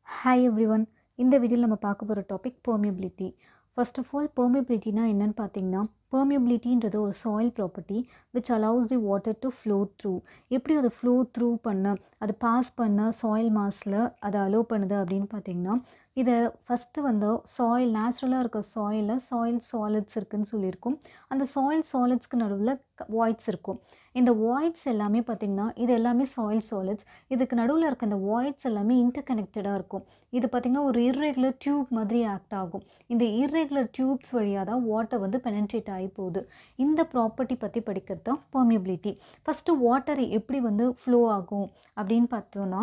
hi every one இந்த வீடியோவில் நம்ம பார்க்க போகிற topic permeability first of all பெர்மியபிலிட்டினா என்னன்னு பார்த்தீங்கன்னா பெர்மியபிலிட்டின்றது ஒரு soil property which allows the water to flow through எப்படி அது ஃப்ளோ த்ரூ பண்ண அது பாஸ் பண்ண சாயில் மாஸில் அதை அலோவ் பண்ணுது அப்படின்னு பார்த்தீங்கன்னா இதை ஃபஸ்ட்டு வந்து சாயில் நேச்சுரலாக இருக்க சாயிலில் சாயில் சாலிட்ஸ் இருக்குதுன்னு சொல்லியிருக்கோம் அந்த சாயில் சாலிட்ஸ்க்கு நடுவில் வாய்ட்ஸ் இருக்கும் இந்த வாய்ட்ஸ் எல்லாமே பார்த்திங்கன்னா இது எல்லாமே சாயில் சாலிட்ஸ் இதுக்கு நடுவில் இருக்க இந்த வாய்ட்ஸ் எல்லாமே இன்டர் கனெக்டடாக இருக்கும் இது பார்த்திங்கன்னா ஒரு இர்ரெகுலர் டியூப் மாதிரி ஆக்ட் ஆகும் இந்த இர்ரெகுலர் டியூப்ஸ் வழியாக தான் வாட்டர் வந்து பெனன்ட்ரேட் ஆகி போகுது இந்த ப்ராப்பர்ட்டி பற்றி படிக்கிறது தான் பெர்மியபிலிட்டி ஃபஸ்ட்டு வாட்டர் எப்படி வந்து ஃப்ளோ ஆகும் அப்படின்னு பார்த்தோன்னா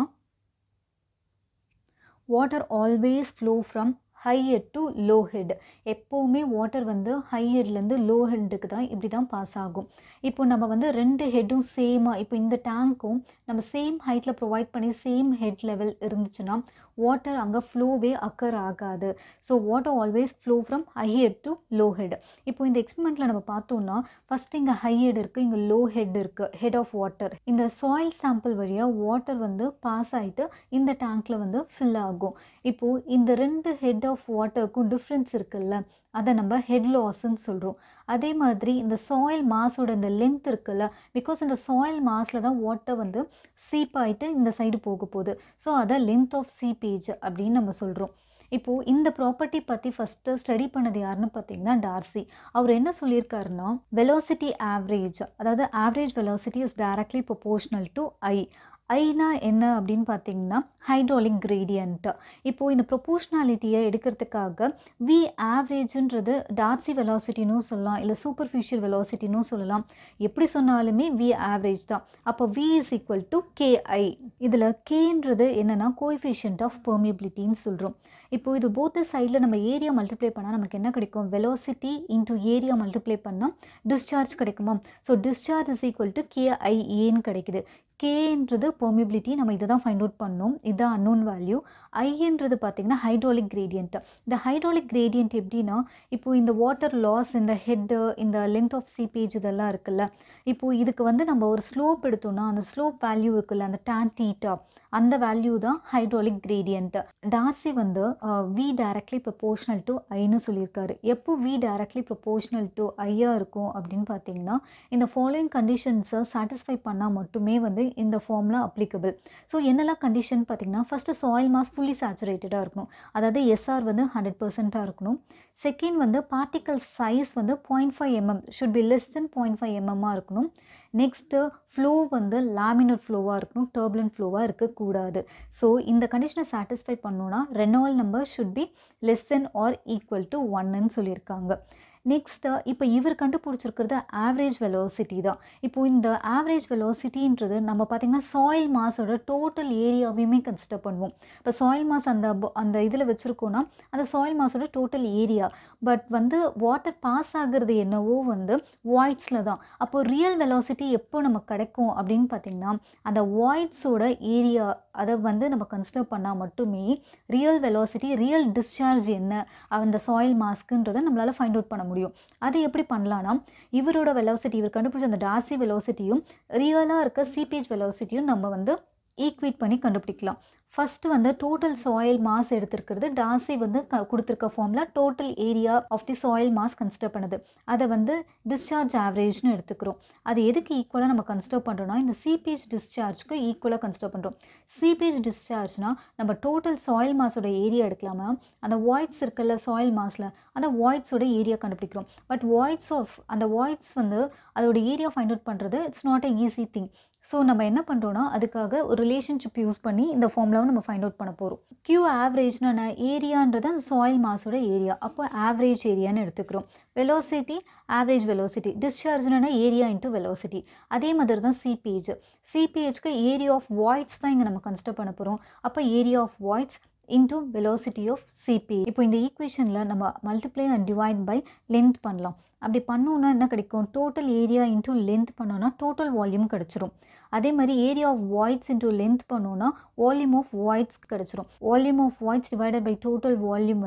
water always flow from high head to low head எப்போவுமே வாட்டர் வந்து ஹை ஹெட்லேருந்து லோ ஹெட்டுக்கு தான் இப்படி தான் பாஸ் ஆகும் இப்போ நம்ம வந்து ரெண்டு ஹெட்டும் சேமாக இப்போ இந்த டேங்க்கும் நம்ம சேம் ஹைட்டில் ப்ரொவைட் பண்ணி சேம் ஹெட் லெவல் இருந்துச்சுன்னா வாட்டர் அங்கே ஃப்ளோவே அக்கர் ஆகாது so water always flow from high head to low head இப்போ இந்த எக்ஸ்பெரிமெண்ட்டில் நம்ம பார்த்தோம்னா ஃபஸ்ட் இங்கே ஹை ஹெட் இருக்குது இங்கே லோ ஹெட் இருக்குது ஹெட் ஆஃப் வாட்டர் இந்த சாயில் சாம்பிள் வழியாக வாட்டர் வந்து பாஸ் ஆகிட்டு இந்த டேங்க்கில் வந்து ஃபில் ஆகும் இப்போது இந்த ரெண்டு ஹெட் ஆஃப் வாட்டருக்கும் டிஃப்ரென்ஸ் இருக்குல்ல அதை நம்ம ஹெட் லாஸ்ன்னு சொல்கிறோம் அதே மாதிரி இந்த சாயில் மாஸோட இந்த லென்த் இருக்குல்ல பிகாஸ் இந்த சாயில் மாஸில் தான் வாட்டர் வந்து சீப் ஆகிட்டு இந்த சைடு போக போகுது ஸோ அதை லென்த் ஆஃப் சீப்பேஜ் அப்படின்னு நம்ம சொல்கிறோம் இப்போது இந்த ப்ராப்பர்ட்டி பற்றி ஃபஸ்ட்டு ஸ்டடி பண்ணது யாருன்னு பார்த்தீங்கன்னா டார்சி அவர் என்ன சொல்லியிருக்காருன்னா வெலாசிட்டி ஆவரேஜ் அதாவது average velocity is directly proportional to I ஐனா என்ன அப்படின்னு பார்த்தீங்கன்னா ஹைட்ராலிக் கிரேடியன்ட் இப்போது இந்த ப்ரொபோஷ்னாலிட்டியை எடுக்கிறதுக்காக வி ஆவரேஜுன்றது டார்சி வெலாசிட்டினும் சொல்லலாம் இல்லை சூப்பர்ஃபிஷியல் வெலாசிட்டினும் சொல்லலாம் எப்படி சொன்னாலுமே வி ஆவரேஜ் தான் அப்போ V is equal to KI இதில் கேன்றது என்னென்னா கோஎஃபிஷியன்ட் ஆஃப் பெர்மியபிலிட்டின்னு சொல்கிறோம் இப்போது இது போத்த சைடில் நம்ம ஏரியா மல்டிப்ளை பண்ணால் நமக்கு என்ன கிடைக்கும் வெலாசிட்டி இன்டூ ஏரியா மல்டிப்ளை பண்ணால் டிஸ்சார்ஜ் கிடைக்குமா so discharge is equal to கேஐஏன்னு கிடைக்குது கேன்றது பெர்மிபிலிட்டி நம்ம இதை தான் ஃபைண்ட் அவுட் பண்ணோம் இதுதான் அன்னோன் வேல்யூ ஐன்றது பார்த்திங்கன்னா ஹைட்ராலிக் கிரேடியன்ட் இந்த ஹைட்ராலிக் கிரேடியன்ட் எப்படின்னா இப்போது இந்த வாட்டர் லாஸ் இந்த ஹெட்டு இந்த லென்த் ஆஃப் சீப்பேஜ் இதெல்லாம் இருக்குல்ல இப்போது இதுக்கு வந்து நம்ம ஒரு ஸ்லோப் எடுத்தோம்னா அந்த ஸ்லோப் வேல்யூ இருக்குல்ல அந்த டேன் டீட்டா அந்த வேல்யூ தான் ஹைட்ராலிக் கிரேடியன்ட் டார்சி வந்து வி டைரக்ட்லி ப்ரொபோஷ்னல் டு ஐன்னு சொல்லியிருக்காரு எப்போ வி டைரக்ட்லி ப்ரொபோஷ்னல் டு ஐயாக இருக்கும் அப்படின்னு பார்த்தீங்கன்னா இந்த ஃபாலோயிங் கண்டிஷன்ஸை சாட்டிஸ்ஃபை பண்ணால் மட்டுமே வந்து இந்த ஃபார்மில் அப்ளிகபிள் ஸோ என்னெல்லாம் கண்டிஷன் பார்த்தீங்கன்னா ஃபஸ்ட்டு சாயில் மாஸ் ஃபுல்லி சேச்சுரேட்டடாக இருக்கணும் அதாவது எஸ்ஆர் வந்து ஹண்ட்ரட் பர்சண்ட்டாக இருக்கணும் செகண்ட் வந்து பார்ட்டிக்கல் சைஸ் வந்து point five mm should be less than point five எம்எம்மாக இருக்கணும் நெக்ஸ்ட்டு ஃப்ளோ வந்து லேமினர் ஃப்ளோவாக இருக்கணும் டர்புலன் ஃப்ளோவாக இருக்கக்கூடாது ஸோ இந்த கண்டிஷனை சாட்டிஸ்ஃபை பண்ணோன்னா Reynolds number should be less than or equal to ஒன்னு சொல்லியிருக்காங்க நெக்ஸ்ட்டு இப்போ இவர் கண்டுபிடிச்சிருக்கிறது ஆவரேஜ் வெலோசிட்டி தான் இப்போது இந்த ஆவரேஜ் வெலோசிட்டின்றது நம்ம பார்த்திங்கன்னா சாயில் மாஸோட டோட்டல் ஏரியாவையுமே கன்சிடர் பண்ணுவோம் இப்போ சாயில் மாஸ் அந்த அந்த இதில் வச்சுருக்கோன்னா அந்த சாயில் மாஸோட டோட்டல் ஏரியா பட் வந்து வாட்டர் பாஸ் ஆகுறது என்னவோ வந்து வாய்ட்ஸில் தான் அப்போது ரியல் வெலாசிட்டி எப்போ நமக்கு கிடைக்கும் அப்படின்னு பார்த்திங்கன்னா அந்த வாய்ட்ஸோட ஏரியா அதை வந்து நம்ம கன்சிடர் பண்ணால் மட்டுமே ரியல் வெலாசிட்டி ரியல் டிஸ்சார்ஜ் என்ன அந்த சாயில் மாஸ்க்குன்றதை நம்மளால் ஃபைண்ட் அவுட் பண்ண முடியும் முடியும் அது எப்படி பண்ணலான்னா இவரோட வெலாசிட்டி இவர் கண்டுபிடிச்ச அந்த டாசி வெலாசிட்டியும் ரியலாக இருக்க சிபிஹெச் வெலாசிட்டியும் நம்ம வந்து ஈக்குவேட் பண்ணி கண்டுபிடிக்கலாம் ஃபஸ்ட்டு வந்து டோட்டல் சாயில் மாஸ் எடுத்திருக்கிறது டாசி வந்து க கொடுத்துருக்க ஃபார்மில் total area of the soil mass consider பண்ணுது அதை வந்து டிஸ்சார்ஜ் ஆவரேஜ்னு எடுத்துக்கிறோம் அது எதுக்கு ஈக்குவலாக நம்ம கன்சிடர் பண்ணுறோன்னா இந்த சிபிஹெச் டிஸ்சார்ஜ்க்கு ஈக்குவலாக கன்சிடர் பண்ணுறோம் சிபிஹெச் டிஸ்சார்ஜ்னால் நம்ம டோட்டல் சாயில் மாஸோட ஏரியா எடுக்கலாமா அந்த வாய்ட்ஸ் இருக்குல்ல சாயில் மாஸில் அந்த வாய்ட்ஸோட ஏரியா கண்டுபிடிக்கிறோம் பட் வாய்ட்ஸ் ஆஃப் அந்த வாய்ட்ஸ் வந்து அதோட ஏரியா ஃபைண்ட் அவுட் பண்ணுறது it's not a easy thing so நம்ம என்ன பண்ணுறோன்னா அதுக்காக ஒரு ரிலேஷன்ஷிப் யூஸ் பண்ணி இந்த ஃபார்முலாவை நம்ம ஃபைண்ட் அவுட் பண்ண போகிறோம் கியூ ஆவரேஜ்னா ஏரியான்றது அந்த சாயில் மாஸோட ஏரியா அப்போ ஆவரேஜ் ஏரியான்னு எடுத்துக்கிறோம் வெலோசிட்டி ஆவரேஜ் வெலோசிட்டி டிஸ்சார்ஜ்னா ஏரியா இன்ட்டு வெலோசிட்டி அதே மாதிரி தான் சிபிஹெச் சிபிஹெச்க்கு ஏரியா ஆஃப் வாய்ட்ஸ் தான் இங்கே நம்ம கன்சிடர் பண்ண போகிறோம் அப்போ area of voids into velocity of seepage இப்போ இந்த ஈக்குவேஷனில் நம்ம multiply and divide by length பண்ணலாம் அப்படி பண்ணோன்னா என்ன கிடைக்கும் டோட்டல் ஏரியா இன்டூ லென்த் பண்ணோன்னா டோட்டல் வால்யூம் கிடச்சிரும் அதே மாதிரி area of voids into length பண்ணோன்னா வால்யூம் ஆஃப் வாய்ட்ஸ் கிடச்சிரும் volume of voids divided by total volume வந்து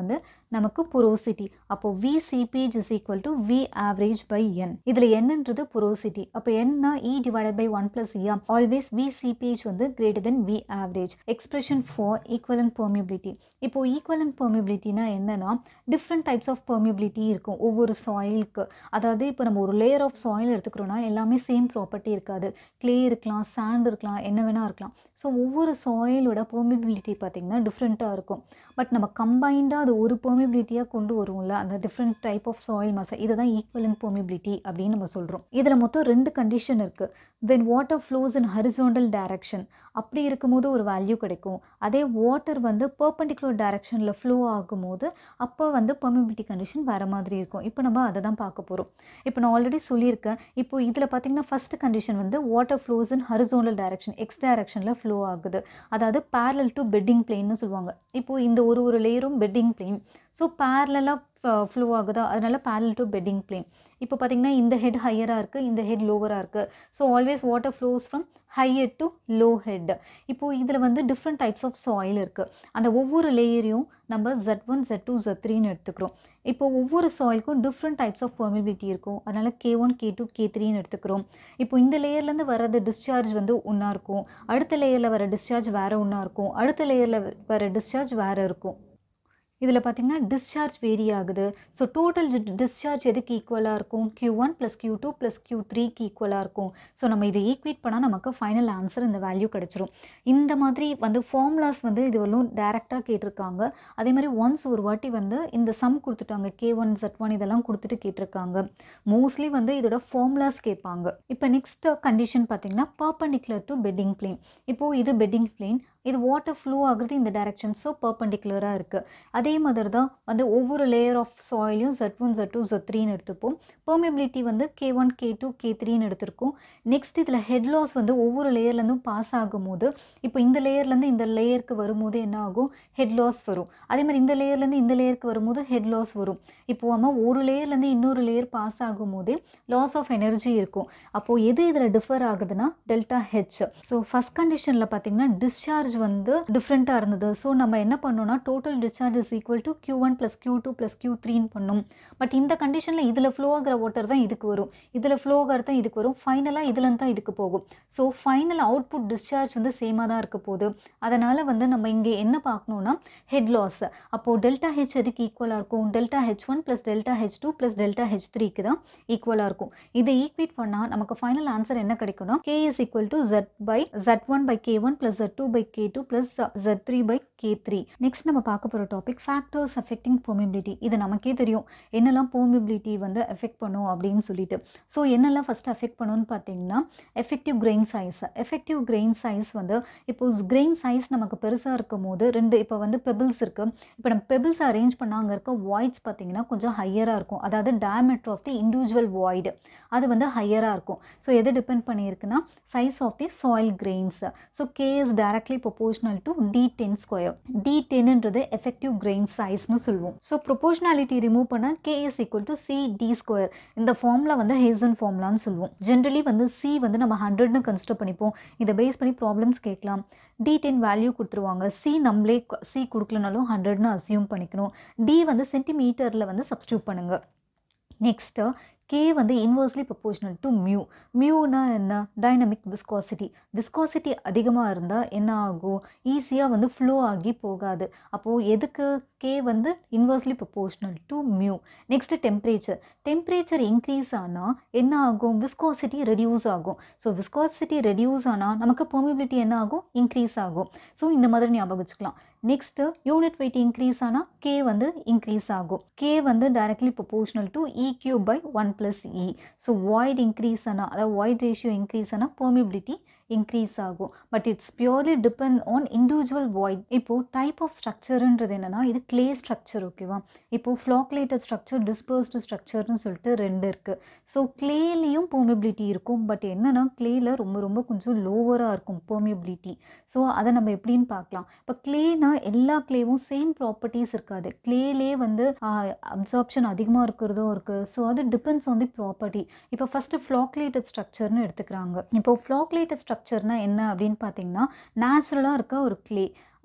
நமக்கு porosity அப்போ V seepage is equal to V average by N இதில் என்னன்றது porosity அப்போ என்ன E divided by 1 plus E always V seepage வந்து greater than V average expression for equivalent permeability இப்போ equivalent permeabilityனா என்னன்னா different types of permeability இருக்கும் ஒவ்வொரு சாயிலுக்கு அதாவது இப்போ நம்ம ஒரு லேயர் ஆஃப் சாயில் எடுத்துக்கிறோன்னா எல்லாமே சேம் ப்ராப்பர்ட்டி இருக்காது clay இருக்கலாம் சாண்ட் இருக்கலாம் என்ன வேணால் இருக்கலாம் ஸோ ஒவ்வொரு சாயிலோட பெர்மிபிலிட்டி பார்த்திங்கன்னா டிஃப்ரெண்ட்டாக இருக்கும் பட் நம்ம கம்பைண்டாக அது ஒரு பெர்மிபிலிட்டியாக கொண்டு வருவோம்ல அந்த டிஃப்ரெண்ட் டைப் ஆஃப் சாயில் மசா இதை தான் ஈக்குவலன் பெர்மிபிலிட்டி அப்படின்னு நம்ம சொல்கிறோம் இதில் மொத்தம் ரெண்டு கண்டிஷன் இருக்குது when water flows in horizontal direction அப்படி இருக்கும்போது ஒரு வேல்யூ கிடைக்கும் அதே வாட்டர் வந்து பர்பண்டிகுலர் டைரக்ஷனில் ஃப்ளோ ஆகும்போது அப்போ வந்து பெர்மிபிலிட்டி கண்டிஷன் வேறு மாதிரி இருக்கும் இப்போ நம்ம அதை தான் பார்க்க போகிறோம் இப்போ நான் ஆல்ரெடி சொல்லியிருக்கேன் இப்போ இதில் பார்த்தீங்கன்னா ஃபஸ்ட் கண்டிஷன் வந்து water flows in horizontal direction X டைரக்ஷனில் ஃப்ளோ ஆகுது அதாவது பேரலல் டு பெட்டிங் பிளேன்னு சொல்லுவாங்க இப்போது இந்த ஒரு ஒரு லேயரும் பெட்டிங் பிளேன் ஸோ பேரலாக ஃப்ளோ ஆகுதா அதனால பேரல் டு பெட்டிங் பிளேன் இப்போ பார்த்தீங்கன்னா இந்த ஹெட் ஹையராக இருக்குது இந்த ஹெட் லோவராக இருக்குது so always water flows from higher to low head இப்போது இதில் வந்து டிஃப்ரெண்ட் டைப்ஸ் ஆஃப் சாயில் இருக்குது அந்த ஒவ்வொரு லேயரையும் நம்ம Z one Z two Z த்ரீன்னு எடுத்துக்கிறோம் இப்போ ஒவ்வொரு சாயிலுக்கும் டிஃப்ரெண்ட் டைப்ஸ் ஆஃப் பெர்மிபிலிட்டி இருக்கும் அதனால் K one K two K த்ரீன்னு எடுத்துக்கிறோம் இப்போ இந்த லேயர்லேருந்து வர்றது டிஸ்சார்ஜ் வந்து ஒன்றா இருக்கும் அடுத்த லேயரில் வர டிஸ்சார்ஜ் வேறு ஒன்றா இருக்கும் அடுத்த லேயரில் வர டிஸ்சார்ஜ் வேறு இருக்கும் இதில் பார்த்திங்கன்னா டிஸ்சார்ஜ் வேரி ஆகுது ஸோ டோட்டல் டிஸ்சார்ஜ் எதுக்கு ஈக்குவலாக இருக்கும் Q one plus Q two plus Q த்ரீக்கு ஈக்குவலாக இருக்கும் ஸோ நம்ம இதை ஈக்குவேட் பண்ணால் நமக்கு ஃபைனல் ஆன்சர் இந்த வேல்யூ கிடச்சிரும் இந்த மாதிரி வந்து ஃபார்முலாஸ் வந்து இது வரலும் டேரெக்டாக கேட்டிருக்காங்க அதே மாதிரி ஒன்ஸ் ஒரு வாட்டி வந்து இந்த சம் கொடுத்துட்டாங்க கே ஒன் ஜெட் ஒன் இதெல்லாம் கொடுத்துட்டு கேட்டிருக்காங்க மோஸ்ட்லி வந்து இதோட ஃபார்முலாஸ் கேட்பாங்க இப்போ நெக்ஸ்ட் கண்டிஷன் பார்த்திங்கன்னா பர்பண்டிகுலர் டு பெட்டிங் பிளேன் இப்போது இது பெட்டிங் பிளேன் இது வாட்டர் ஃப்ளோ ஆகுறது இந்த டைரக்ஷன் ஸோ பர்பண்டிகுலராக இருக்குது அதே மாதிரி தான் வந்து ஒவ்வொரு லேயர் ஆஃப் சாயிலையும் Z one Z two Z த்ரீன்னு எடுத்துப்போம் பெர்மிபிலிட்டி வந்து K one K two K த்ரீன்னு எடுத்திருக்கோம் நெக்ஸ்ட் இதில் ஹெட் லாஸ் வந்து ஒவ்வொரு லேயர்லேருந்தும் பாஸ் ஆகும்போது இப்போ இந்த லேயர்லேருந்து இந்த லேயருக்கு வரும்போது என்ன ஆகும் ஹெட் லாஸ் வரும் அதே மாதிரி இந்த லேயர்லேருந்து இந்த லேயருக்கு வரும்போது ஹெட் லாஸ் வரும் இப்போ நம்ம ஒரு லேயர்லேருந்து இன்னொரு லேயர் பாஸ் ஆகும்போதே லாஸ் ஆஃப் எனர்ஜி இருக்கும் அப்போது எது இதில் டிஃபர் ஆகுதுன்னா டெல்டா ஹெச் ஸோ ஃபஸ்ட் கண்டிஷனில் பார்த்தீங்கன்னா டிஸ்சார்ஜ் வந்து டிஃப்ரெண்ட்டாக இருந்தது ஸோ நம்ம என்ன பண்ணோம்னா total discharge is equal to Q one plus Q two plus Q த்ரீன்னு பண்ணோம் பட் இந்த கண்டிஷனில் இதில் ஃப்ளோ ஆகிற வாட்டர் தான் இதுக்கு வரும் இதில் ஃப்ளோ ஆகிறது தான் இதுக்கு வரும் ஃபைனலாக இதுலேருந்து தான் இதுக்கு போகும் ஸோ ஃபைனல் அவுட்புட் டிஸ்சார்ஜ் வந்து சேமாக தான் இருக்க போகுது அதனால் வந்து நம்ம இங்கே என்ன பார்க்கணுன்னா ஹெட் லாஸ் அப்போது டெல்டா ஹெச் எதுக்கு ஈக்குவலாக இருக்கும் delta H one plus delta H two plus delta H த்ரீக்கு தான் ஈக்குவலாக இருக்கும் இதை ஈக்குவேட் பண்ணால் நமக்கு ஃபைனல் ஆன்சர் என்ன கிடைக்கும்னா K is equal to Z by Z one by K one plus Z two by K two plus Z three by K three next நம்ம பார்க்க போகிற டாபிக் ஃபேக்டர்ஸ் அஃபெக்டிங் பெர்மிபிலிட்டி இது நமக்கே தெரியும் என்னெல்லாம் பெர்மிபிலிட்டி வந்து எஃபெக்ட் பண்ணும் அப்படின்னு சொல்லிட்டு ஸோ என்னெல்லாம் ஃபஸ்ட்டு அஃபெக்ட் பண்ணுன்னு பார்த்தீங்கன்னா effective grain size effective grain size வந்து இப்போ கிரெயின் சைஸ் நமக்கு பெருசாக இருக்கும் போது ரெண்டு இப்போ வந்து பெபிள்ஸ் இருக்குது இப்போ நம்ம பெபிள்ஸ் அரேஞ்ச் பண்ணால் அங்கே இருக்க வாய்ட்ஸ் பார்த்தீங்கன்னா கொஞ்சம் ஹையராக இருக்கும் அதாவது diameter of the individual void அது வந்து ஹையராக இருக்கும் ஸோ எது டிபெண்ட் பண்ணியிருக்குன்னா size of the soil grains so K is directly proportional to D ten square D டென்ன்றது எஃபெக்டிவ் கிரெயின் சைஸ்னு சொல்லுவோம் ஸோ ப்ரொபோஷனாலிட்டி ரிமூவ் பண்ணால் K is equal to C D square இந்த ஃபார்முலா வந்து ஹேசன் ஃபார்முலான்னு சொல்லுவோம் generally வந்து C வந்து நம்ம ஹண்ட்ரட்னு கன்சிடர் பண்ணிப்போம் இதை பேஸ் பண்ணி ப்ராப்ளம்ஸ் கேட்கலாம் டி டென் வேல்யூ கொடுத்துருவாங்க சி நம்மளே சி கொடுக்கலனாலும் ஹண்ட்ரட்னு அசியூம் பண்ணிக்கணும் டி வந்து சென்டிமீட்டரில் வந்து சப்ஸ்டியூட் பண்ணுங்கள் நெக்ஸ்ட்டு கே வந்து இன்வர்ஸ்லி ப்ரொபோஷனல் டு மியூ மியூனா என்ன டைனமிக் விஸ்காசிட்டி விஸ்காசிட்டி அதிகமாக இருந்தால் என்ன ஆகும் ஈஸியாக வந்து ஃப்ளோ ஆகி போகாது அப்போது எதுக்கு கே வந்து inversely proportional to mu next temperature temperature increase ஆனால் என்ன ஆகும் விஸ்காசிட்டி ரெடியூஸ் ஆகும் ஸோ விஸ்காசிட்டி ரெடியூஸ் ஆனால் நமக்கு பெர்மிபிலிட்டி என்ன ஆகும் இன்க்ரீஸ் ஆகும் ஸோ இந்த மாதிரி ஞாபகம் வச்சுக்கலாம் நெக்ஸ்ட்டு யூனிட் வெயிட் இன்க்ரீஸ் ஆனால் கே வந்து இன்க்ரீஸ் ஆகும் கே வந்து directly proportional to e cube by one plus e so void increase ஆனால் அதாவது வாய்ட் ரேஷியோ இன்க்ரீஸ் ஆனால் பெர்மிபிலிட்டி இன்க்ரீஸ் ஆகும் but it's purely depend on individual void இப்போது type of ஸ்ட்ரக்சருன்றது என்னென்னா இது கிளே ஸ்ட்ரக்சர் ஓகேவா இப்போது ஃப்ளாக்லேட்டட் ஸ்ட்ரக்சர் டிஸ்பர்ஸ்டு ஸ்ட்ரக்சர்னு சொல்லிட்டு ரெண்டு இருக்குது ஸோ கிளேலேயும் பெர்மிபிலிட்டி இருக்கும் பட் என்னென்னா கிளேயில் ரொம்ப ரொம்ப கொஞ்சம் லோவராக இருக்கும் பெர்மிபிலிட்டி ஸோ அதை நம்ம எப்படின்னு பார்க்கலாம் இப்போ கிளேனா எல்லா கிளேவும் சேம் ப்ராப்பர்ட்டிஸ் இருக்காது கிளேலே வந்து அப்சார்ப்ஷன் அதிகமாக இருக்கிறதும் இருக்குது ஸோ அது டிபெண்ட்ஸ் ஆன் தி ப்ராப்பர்ட்டி இப்போ ஃபஸ்ட்டு ஃப்ளாக்லேட்டட் ஸ்ட்ரக்சர்னு எடுத்துக்கிறாங்க இப்போ ஃப்ளாக்லேட்டட் ஸ்ட்ரக்சர்னால் என்ன அப்படின்னு பார்த்தீங்கன்னா நேச்சுரலாக இருக்க ஒரு கிளே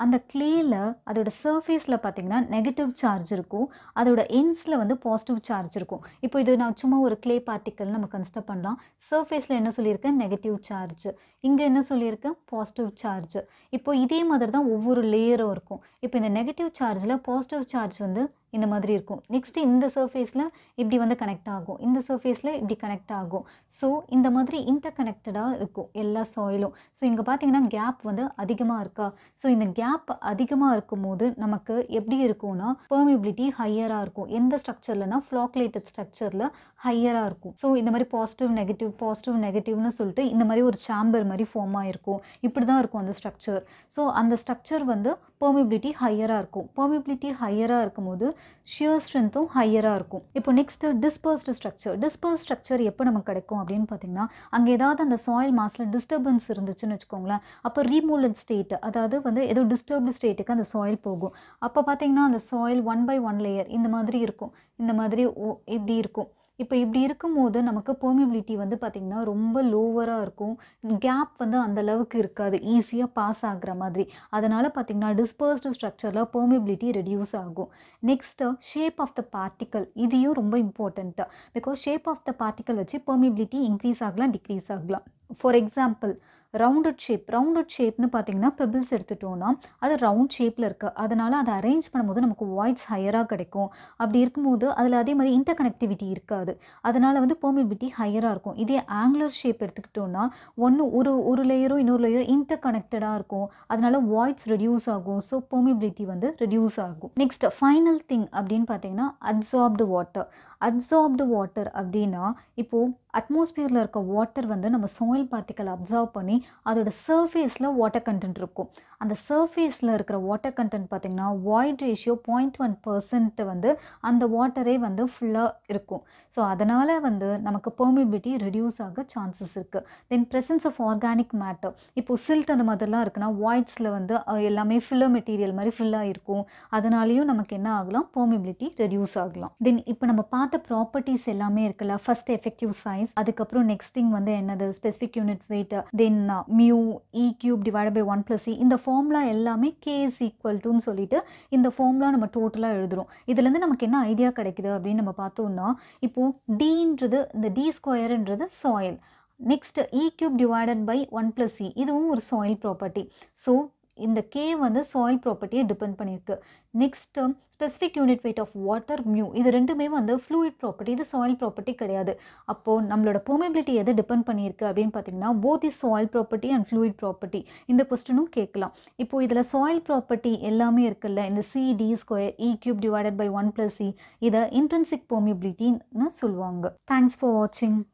அந்த கிளேயில் அதோட சர்ஃபேஸில் பார்த்தீங்கன்னா நெகட்டிவ் சார்ஜ் இருக்கும் அதோட எண்ட்ஸில் வந்து பாசிட்டிவ் சார்ஜ் இருக்கும் இப்போ இது நான் சும்மா ஒரு க்ளே பார்ட்டிக்கல் நம்ம கன்சிடர் பண்ணலாம் சர்ஃபேஸில் என்ன சொல்லியிருக்கேன் நெகட்டிவ் சார்ஜ் இங்கே என்ன சொல்லியிருக்கேன் பாசிட்டிவ் சார்ஜ் இப்போ இதே மாதிரி தான் ஒவ்வொரு லேயரும் இருக்கும் இப்போ இந்த நெகட்டிவ் சார்ஜில் பாசிட்டிவ் சார்ஜ் வந்து இந்த மாதிரி இருக்கும் நெக்ஸ்ட்டு இந்த சர்ஃபேஸில் இப்படி வந்து கனெக்ட் ஆகும் இந்த சர்ஃபேஸில் இப்படி கனெக்ட் ஆகும் ஸோ இந்த மாதிரி இன்டர் கனெக்டடாக இருக்கும் எல்லா சாயிலும் ஸோ இங்கே பார்த்தீங்கன்னா கேப் வந்து அதிகமாக இருக்கா ஸோ இந்த கேப் அதிகமாக இருக்கும் போது நமக்கு எப்படி இருக்கும்னா பெர்மிபிலிட்டி ஹையராக இருக்கும் எந்த ஸ்ட்ரக்சர்லனா ஃப்ளாக்லேட்டட் ஸ்ட்ரக்சரில் ஹையராக இருக்கும் ஸோ இந்த மாதிரி பாசிட்டிவ் நெகட்டிவ் பாசிட்டிவ் நெகட்டிவ்னு சொல்லிட்டு இந்த மாதிரி ஒரு சாம்பர் மாதிரி ஃபார்ம் ஆகிருக்கும் இப்படி தான் இருக்கும் அந்த ஸ்ட்ரக்சர் ஸோ அந்த ஸ்ட்ரக்சர் வந்து பெர்மிபிலிட்டி ஹையராக இருக்கும் பெர்மிபிலிட்டி ஹையராக இருக்கும்போது ஷியர் ஸ்ட்ரென்த்தும் ஹையராக இருக்கும் இப்போ next dispersed structure dispersed structure எப்போ நமக்கு கிடைக்கும் அப்படின்னு பார்த்தீங்கன்னா அங்கே ஏதாவது அந்த சாயில் மாஸில் டிஸ்டர்பன்ஸ் இருந்துச்சுன்னு வச்சுக்கோங்களேன் அப்போ ரீமூவல் ஸ்டேட் அதாவது வந்து ஏதோ டிஸ்டர்ப்டு ஸ்டேட்டுக்கு அந்த சாயில் போகும் அப்போ பார்த்தீங்கன்னா அந்த soil one by one layer இந்த மாதிரி இருக்கும் இந்த மாதிரி ஓ- இப்படி இருக்கும் இப்போ இப்படி இருக்கும்போது நமக்கு பெர்மிபிலிட்டி வந்து பார்த்திங்கன்னா ரொம்ப லோவராக இருக்கும் கேப் வந்து அந்த அளவுக்கு இருக்காது ஈஸியாக பாஸ் ஆகுற மாதிரி அதனால் பார்த்திங்கன்னா டிஸ்பர்ஸ்டு ஸ்ட்ரக்சரில் பெர்மிபிலிட்டி ரெடியூஸ் ஆகும் next shape of the particle இதையும் ரொம்ப important because shape of the particle வச்சு பெர்மிபிலிட்டி இன்க்ரீஸ் ஆகலாம் டிக்ரீஸ் ஆகலாம் for example rounded shape rounded ஷேப்னு பார்த்தீங்கன்னா பெபிள்ஸ் எடுத்துட்டோம்னா அது ரவுண்ட் ஷேப்பில் இருக்குது அதனால் அதை அரேஞ்ச் பண்ணும்போது நமக்கு வாய்ஸ் ஹையராக கிடைக்கும் அப்படி இருக்கும்போது அதில் அதே மாதிரி இன்டர் கனெக்டிவிட்டி இருக்காது அதனால் வந்து பெர்மிபிலிட்டி ஹையராக இருக்கும் இதே ஆங்குலர் ஷேப் எடுத்துக்கிட்டோம்னா ஒன்று ஒரு ஒரு லேயரும் இன்னொரு லேயர் இன்டர் கனெக்டடாக இருக்கும் அதனால் வாய்ஸ் ரெடியூஸ் ஆகும் ஸோ பெர்மிபிலிட்டி வந்து ரெடியூஸ் ஆகும் நெக்ஸ்ட் ஃபைனல் திங் அப்படின்னு பார்த்தீங்கன்னா அப்சார்ப்டு வாட்டர் அப்சார்ப்டு வாட்டர் அப்படின்னா இப்போது அட்மாஸ்பியரில் இருக்க வாட்டர் வந்து நம்ம சாயில் பார்ட்டிக்கல் அப்சர்வ் பண்ணி அதோட சர்ஃபேஸில் வாட்டர் கண்டென்ட் இருக்கும் அந்த சர்ஃபேஸில் இருக்கிற வாட்டர் கண்டென்ட் பார்த்திங்கன்னா void ratio point one percent வந்து அந்த வாட்டரே வந்து ஃபுல்லாக இருக்கும் ஸோ அதனால் வந்து நமக்கு பெர்மிபிலிட்டி ரெடியூஸ் ஆக சான்சஸ் இருக்குது then presence of organic matter இப்போ சில்ட் அந்த மாதிரிலாம் இருக்குன்னா வாய்ட்ஸில் வந்து அஹ், எல்லாமே ஃபில்லர் மெட்டீரியல் மாதிரி ஃபில்லாக இருக்கும் அதனாலேயும் நமக்கு என்ன ஆகலாம் பெர்மிபிலிட்டி ரெடியூஸ் ஆகலாம் தென் இப்போ நம்ம பார்த்த ப்ராப்பர்ட்டிஸ் எல்லாமே இருக்குல்ல ஃபர்ஸ்ட் எஃபெக்டிவ் சைஸ் அதுக்கப்புறம் நெக்ஸ்ட் திங் வந்து என்னது specific unit weight then mu e cube divide by one plus இந்த ஃபார்முலா எல்லாமே கே இஸ் ஈக்குவல் டுன்னு சொல்லிட்டு இந்த ஃபார்முலா நம்ம டோட்டலாக எழுதுறோம் இதுலேருந்து நமக்கு என்ன ஐடியா கிடைக்குது அப்படின்னு நம்ம பார்த்தோம்னா இப்போது டீன்றது இந்த டி ஸ்கொயருன்றது soil next e cube divided by one plus C இதுவும் ஒரு சாயில் ப்ராப்பர்ட்டி ஸோ இந்த கே வந்து சாயில் ப்ராப்பர்ட்டியை டிபெண்ட் பண்ணியிருக்கு next specific unit weight of water mu இது ரெண்டுமே வந்து ஃப்ளூயிட் ப்ராப்பர்ட்டி இது சாயில் ப்ராப்பர்ட்டி கிடையாது அப்போது நம்மளோட பெர்மிபிலிட்டி எதை டிபெண்ட் பண்ணியிருக்கு அப்படின்னு பார்த்தீங்கன்னா both is soil property and fluid property இந்த கொஸ்டினும் கேட்கலாம் இப்போ இதில் சாயில் ப்ராப்பர்ட்டி எல்லாமே இருக்குல்ல இந்த C D square e cube divided by one plus C இதை இன்ட்ரென்சிக் பெர்மிபிலிட்டின்னு சொல்லுவாங்க தேங்க்ஸ் ஃபார் வாட்சிங்